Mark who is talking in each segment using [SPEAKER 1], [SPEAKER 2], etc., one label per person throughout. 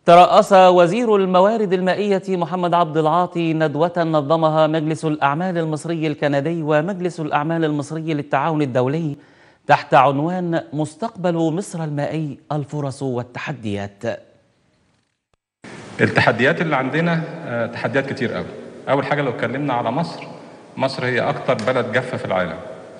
[SPEAKER 1] ترأس وزير الموارد المائية محمد عبد العاطي ندوة نظمها مجلس الأعمال المصري الكندي ومجلس الأعمال المصري للتعاون الدولي تحت عنوان مستقبل مصر المائي الفرص والتحديات
[SPEAKER 2] التحديات اللي عندنا آه، تحديات كتير قوي اول حاجه لو اتكلمنا على مصر مصر هي اكتر بلد جافه في العالم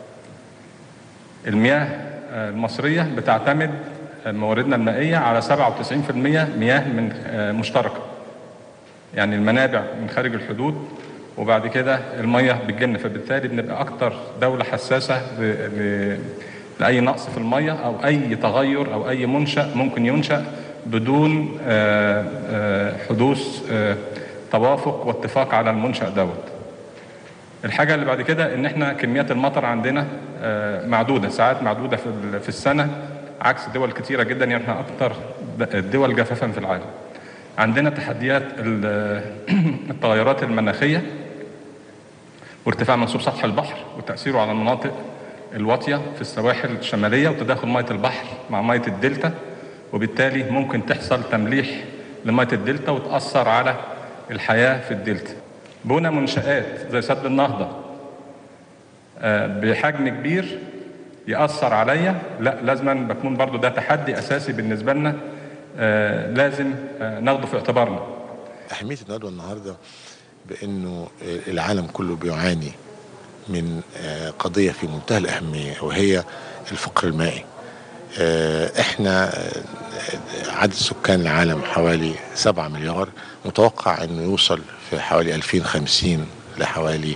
[SPEAKER 2] المياه آه، المصريه بتعتمد آه، مواردنا المائيه على 97% مياه من آه، مشتركه يعني المنابع من خارج الحدود وبعد كده الميه بتجن فبالتالي بنبقى اكتر دوله حساسه ل... ل... لاي نقص في الميه او اي تغير او اي منشا ممكن ينشا بدون آه، آه، حدوث آه، توافق واتفاق على المنشا دوت الحاجة اللي بعد كده إن إحنا كميات المطر عندنا آه، معدودة ساعات معدودة في ال- في السنة عكس دول كتيرة جدا يعني إحنا أكتر د- الدول جفافا في العالم. عندنا تحديات ال- التغيرات المناخية وارتفاع منسوب سطح البحر وتأثيره على المناطق الواطية في السواحل الشمالية وتداخل مية البحر مع مية الدلتا وبالتالي ممكن تحصل تمليح لمية الدلتا وتأثر على الحياة في الدلتا بنى منشآت زي سد النهضة آه، بحجم كبير يأثر عليا لا لازم بكون برضو ده تحدي أساسي بالنسبة لنا آه، لازم آه، ناخده في اعتبارنا
[SPEAKER 3] أهمية الندوة النهاردة بأنه العالم كله بيعاني من آه، قضية في منتهى الأهمية وهي الفقر المائي آه، احنا آه، عدد سكان العالم حوالي 7 مليار متوقع انه يوصل في حوالي 2050 لحوالي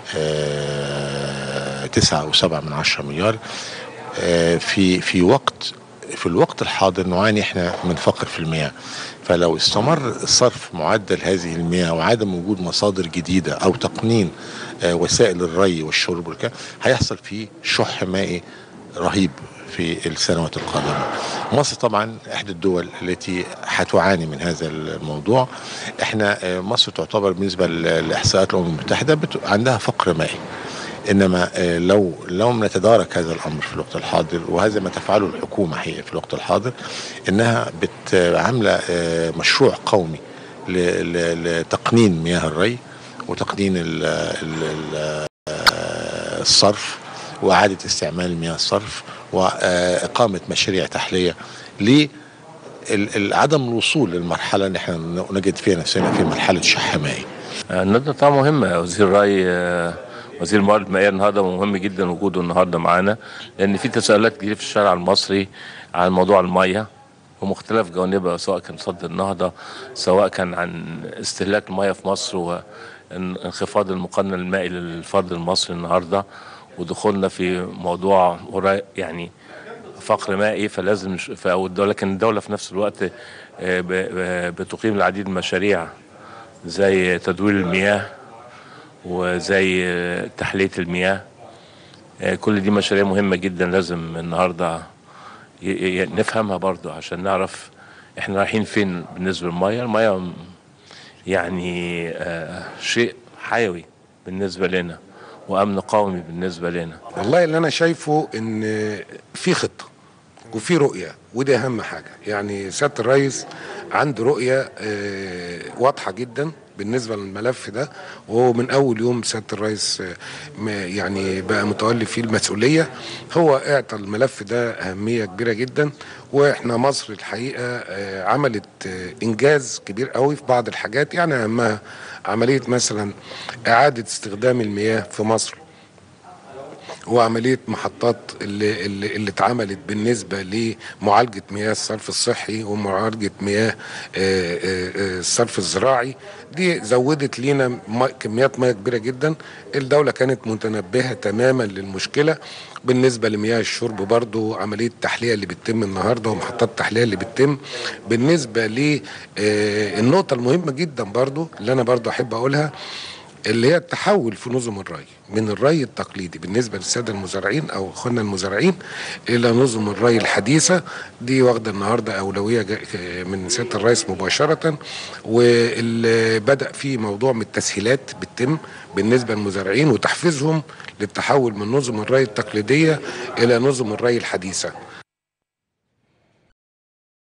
[SPEAKER 3] آه، تسعة أو سبعة من عشرة مليار آه، في في وقت في الوقت الحاضر نعاني احنا من فقر في المياه فلو استمر صرف معدل هذه المياه وعدم وجود مصادر جديدة أو تقنين آه، وسائل الري والشرب والكلام هيحصل فيه شح مائي رهيب في السنوات القادمة مصر طبعا إحدى الدول التي هتعاني من هذا الموضوع احنا آه، مصر تعتبر بالنسبة لإحصاءات الأمم المتحدة بت- عندها فقر مائي انما آه، لو لو نتدارك هذا الامر في الوقت الحاضر وهذا ما تفعله الحكومه هي في الوقت الحاضر انها بت عامله آه، مشروع قومي ل- ل- لتقنين مياه الري وتقنين ال- ال- ال- آه، الصرف واعاده استعمال مياه الصرف واقامه مشاريع تحليه ل ال- ال- عدم الوصول للمرحله اللي احنا نجد فيها نفسنا في مرحله شح مائي
[SPEAKER 4] الندوة طبعا مهمة وزير الري آه، وزير الموارد المائية النهارده مهم جدا وجوده النهارده معانا لأن في تساؤلات كتير في الشارع المصري عن موضوع المية ومختلف جوانبها سواء كان صد النهضة سواء كان عن استهلاك المية في مصر وانخفاض المقنن المائي للفرد المصري النهارده ودخولنا في موضوع قريب- يعني فقر مائي فلازم نش- ف- أو الدولة لكن الدولة في نفس الوقت آه، ب- ب- بتقيم العديد من المشاريع زي تدوير المياه وزي آه، تحلية المياه آه، كل دي مشاريع مهمة جدا لازم النهاردة ي- ي- نفهمها برضو عشان نعرف احنا رايحين فين بالنسبة للمياه المياه م- يعني آه، شيء حيوي بالنسبة لنا وأمن قومي بالنسبة لنا
[SPEAKER 5] والله اللي انا شايفه ان في خطه وفي رؤيه ودي اهم حاجه يعني سياده الرئيس عنده رؤيه آه، واضحه جدا بالنسبه للملف ده وهو من اول يوم سياده الرئيس آه، م- يعني بقى متولي فيه المسؤوليه هو اعطى الملف ده اهميه كبيره جدا واحنا مصر الحقيقه آه، عملت آه، انجاز كبير قوي في بعض الحاجات يعني اهمها عمليه مثلا اعاده استخدام المياه في مصر وعمليه محطات اللي اللي, اللي اتعملت بالنسبه لمعالجه مياه الصرف الصحي ومعالجه مياه آه، آه، آه، الصرف الزراعي دي زودت لينا م- كميات مياه كبيره جدا الدوله كانت متنبهه تماما للمشكله بالنسبه لمياه الشرب برضو عمليه التحليه اللي بتتم النهارده ومحطات التحليه اللي بتتم بالنسبه للنقطه المهمه جدا برضو اللي انا برضو احب اقولها اللي هي التحول في نظم الري من الري التقليدي بالنسبه للساده المزارعين او اخواننا المزارعين الى نظم الري الحديثه دي واخده النهارده اولويه جا- من سياده الرئيس مباشره واللي بدا في موضوع من التسهيلات بتتم بالنسبه للمزارعين وتحفيزهم للتحول من نظم الري التقليديه الى نظم الري الحديثه